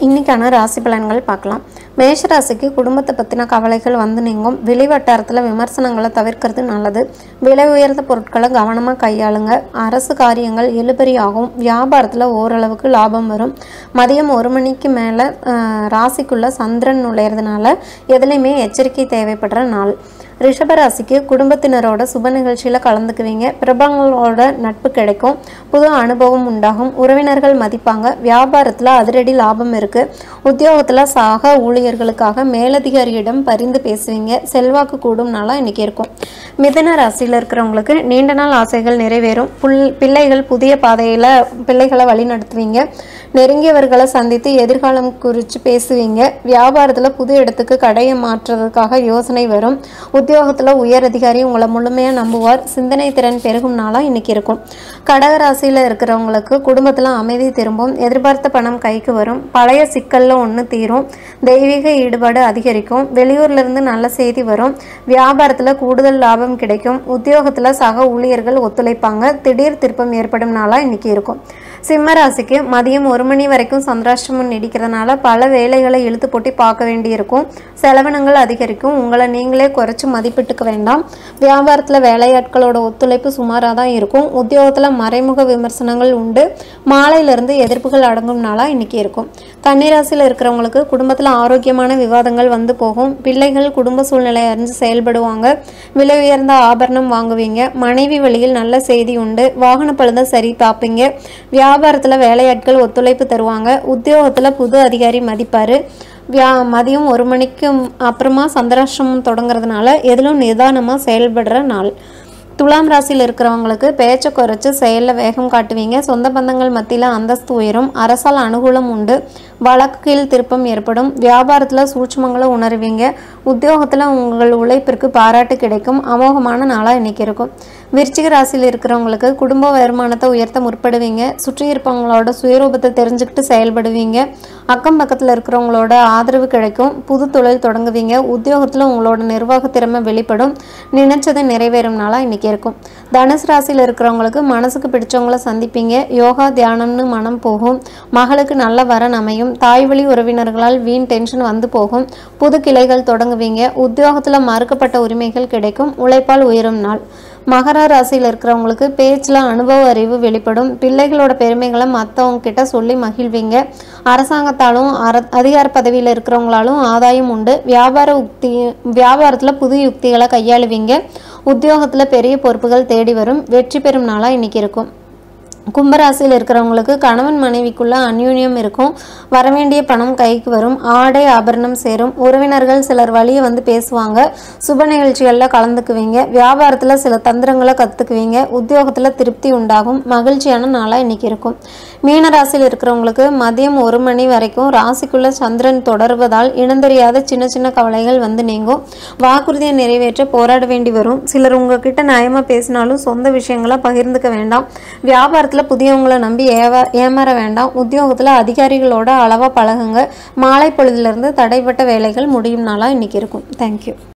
இன்னைக்கான ராசி பலன்கள் பார்க்கலாம் மேஷ ராசிக்கு குடும்பத்தை பற்றின கவலைகள் வந்து நீங்கும் வெளி வட்டாரத்தில் விமர்சனங்களை தவிர்க்கிறது நல்லது விலை உயர்ந்த பொருட்களை கவனமாக கையாளுங்க அரசு காரியங்கள் இழுபறியாகும் வியாபாரத்தில் ஓரளவுக்கு லாபம் வரும் மதியம் ஒரு மணிக்கு மேலே ராசிக்குள்ளே சந்திரன் நுழையிறதுனால எதுலேயுமே எச்சரிக்கை தேவைப்படுற நாள் ரிஷபராசிக்கு குடும்பத்தினரோட சுப நிகழ்ச்சியில் கலந்துக்குவீங்க பிரபலங்களோட நட்பு கிடைக்கும் புது அனுபவம் உண்டாகும் உறவினர்கள் மதிப்பாங்க வியாபாரத்தில் அதிரடி லாபம் இருக்குது உத்தியோகத்தில் சக ஊழியர்களுக்காக மேலதிகாரியிடம் பரிந்து பேசுவீங்க செல்வாக்கு கூடும் நாளாக இன்றைக்கி இருக்கும் மிதன ராசியில் இருக்கிறவங்களுக்கு நீண்ட நாள் ஆசைகள் நிறைவேறும் புல் பிள்ளைகள் புதிய பாதையில் பிள்ளைகளை வழி நடத்துவீங்க நெருங்கியவர்களை சந்தித்து எதிர்காலம் குறித்து பேசுவீங்க வியாபாரத்தில் புது இடத்துக்கு கடையை மாற்றுறதுக்காக யோசனை வரும் உத்தியோகத்தில் உயர் அதிகாரி உங்களை முழுமையாக நம்புவார் சிந்தனை திறன் பெருகும் நாளாக இன்னைக்கு இருக்கும் கடக ராசியில் இருக்கிறவங்களுக்கு குடும்பத்தில் அமைதி திரும்பும் எதிர்பார்த்த பணம் கைக்கு வரும் பழைய சிக்கலில் ஒன்று தீரும் தெய்வீக ஈடுபாடு அதிகரிக்கும் வெளியூர்லேருந்து நல்ல செய்தி வரும் வியாபாரத்தில் கூடுதல் லாபம் கிடைக்கும் உத்தியோகத்தில் சக ஊழியர்கள் ஒத்துழைப்பாங்க திடீர் திருப்பம் ஏற்படும் நாளாக இன்னைக்கு இருக்கும் சிம்ம ராசிக்கு மதியம் ஒரு மணி வரைக்கும் சந்திராஷ்டமம் நீடிக்கிறதுனால பல வேலைகளை இழுத்து போட்டி பார்க்க வேண்டியிருக்கும் செலவினங்கள் அதிகரிக்கும் உங்களை நீங்களே குறைச்சி மதிப்பிட்டுக்க வேண்டாம் வியாபாரத்தில் வேலையாட்களோட ஒத்துழைப்பு சுமாராக தான் இருக்கும் உத்தியோகத்தில் மறைமுக விமர்சனங்கள் உண்டு மாலையிலிருந்து எதிர்ப்புகள் அடங்கும் நாளாக இன்னைக்கு இருக்கும் கன்னிராசியில் இருக்கிறவங்களுக்கு குடும்பத்தில் ஆரோக்கியமான விவாதங்கள் வந்து போகும் பிள்ளைகள் குடும்ப சூழ்நிலை அறிஞ்சு செயல்படுவாங்க விலை உயர்ந்த ஆபரணம் வாங்குவீங்க மனைவி வழியில் நல்ல செய்தி உண்டு வாகன பழுதை சரி தாப்பீங்க வியாபாரத்தில் வேலையாட்கள் ஒத்துழைப்பு தருவாங்க உத்தியோகத்தில் புது அதிகாரி மதிப்பார் வியா மதியம் ஒரு மணிக்கு அப்புறமா சந்திராஷ்டிரமம் தொடங்குறதுனால எதிலும் நிதானமாக செயல்படுற நாள் துலாம் ராசியில் இருக்கிறவங்களுக்கு பேச்சை குறைச்சி செயலில் வேகம் காட்டுவீங்க சொந்த பந்தங்கள் மத்தியில் அந்தஸ்து உயரும் அரசால் அனுகூலம் உண்டு வழக்கில் திருப்பம் ஏற்படும் வியாபாரத்தில் சூட்சமங்களை உணர்வீங்க உத்தியோகத்தில் உங்கள் உழைப்பிற்கு பாராட்டு கிடைக்கும் அமோகமான நாளாக இன்னைக்கு இருக்கும் விருச்சிக ராசியில் இருக்கிறவங்களுக்கு குடும்ப வருமானத்தை உயர்த்த முற்படுவீங்க சுற்றி இருப்பவங்களோட சுயரூபத்தை தெரிஞ்சுக்கிட்டு செயல்படுவீங்க அக்கம் பக்கத்தில் இருக்கிறவங்களோட ஆதரவு கிடைக்கும் புது தொழில் தொடங்குவீங்க உத்தியோகத்தில் உங்களோட நிர்வாக திறமை வெளிப்படும் நினைச்சது நிறைவேறும் நாளாக இன்னைக்கு இருக்கும் தனுசு ராசியில் இருக்கிறவங்களுக்கு மனசுக்கு பிடிச்சவங்கள சந்திப்பீங்க யோகா தியானம்னு மனம் போகும் மகளுக்கு நல்ல வரன் அமையும் தாய் வழி உறவினர்களால் வீண் டென்ஷன் வந்து போகும் புது கிளைகள் தொடங்குவீங்க உத்தியோகத்தில் மறுக்கப்பட்ட உரிமைகள் கிடைக்கும் உழைப்பால் உயரும் நாள் மகர ராசியில் இருக்கிறவங்களுக்கு பேச்சில் அனுபவ அறிவு வெளிப்படும் பிள்ளைகளோட பெருமைகளை மற்றவங்க கிட்ட சொல்லி மகிழ்வீங்க அரசாங்கத்தாலும் அர அதிகார பதவியில் இருக்கிறவங்களாலும் ஆதாயம் உண்டு வியாபார உக்தி வியாபாரத்தில் புது யுக்திகளை கையாளுவீங்க உத்தியோகத்தில் பெரிய பொறுப்புகள் தேடி வரும் வெற்றி பெறும் நாளாக இன்னைக்கு இருக்கும் கும்பராசியில் இருக்கிறவங்களுக்கு கணவன் மனைவிக்குள்ள அந்யூன்யம் இருக்கும் வரவேண்டிய பணம் கைக்கு வரும் ஆடை ஆபரணம் சேரும் உறவினர்கள் சிலர் வழியை வந்து பேசுவாங்க சுப நிகழ்ச்சிகளில் கலந்துக்குவீங்க வியாபாரத்தில் சில தந்திரங்களை கற்றுக்குவீங்க உத்தியோகத்தில் திருப்தி உண்டாகும் மகிழ்ச்சியான நாளாக இன்னைக்கு இருக்கும் மீன ராசியில் இருக்கிறவங்களுக்கு மதியம் ஒரு மணி வரைக்கும் ராசிக்குள்ள சந்திரன் தொடர்வதால் இனந்தெரியாத சின்ன சின்ன கவலைகள் வந்து நீங்கும் வாக்குறுதியை நிறைவேற்ற போராட வேண்டி வரும் சிலர் உங்ககிட்ட நியாயமாக பேசினாலும் சொந்த விஷயங்களை பகிர்ந்துக்க வேண்டாம் வியாபாரத்தில் புதியவங்களை நம்பி ஏவா ஏமாற வேண்டாம் உத்தியோகத்தில் அதிகாரிகளோட அளவாக பழகுங்க மாலை பொழுதுலேருந்து தடைப்பட்ட வேலைகள் முடியும் நாளாக இன்றைக்கி இருக்கும் தேங்க்யூ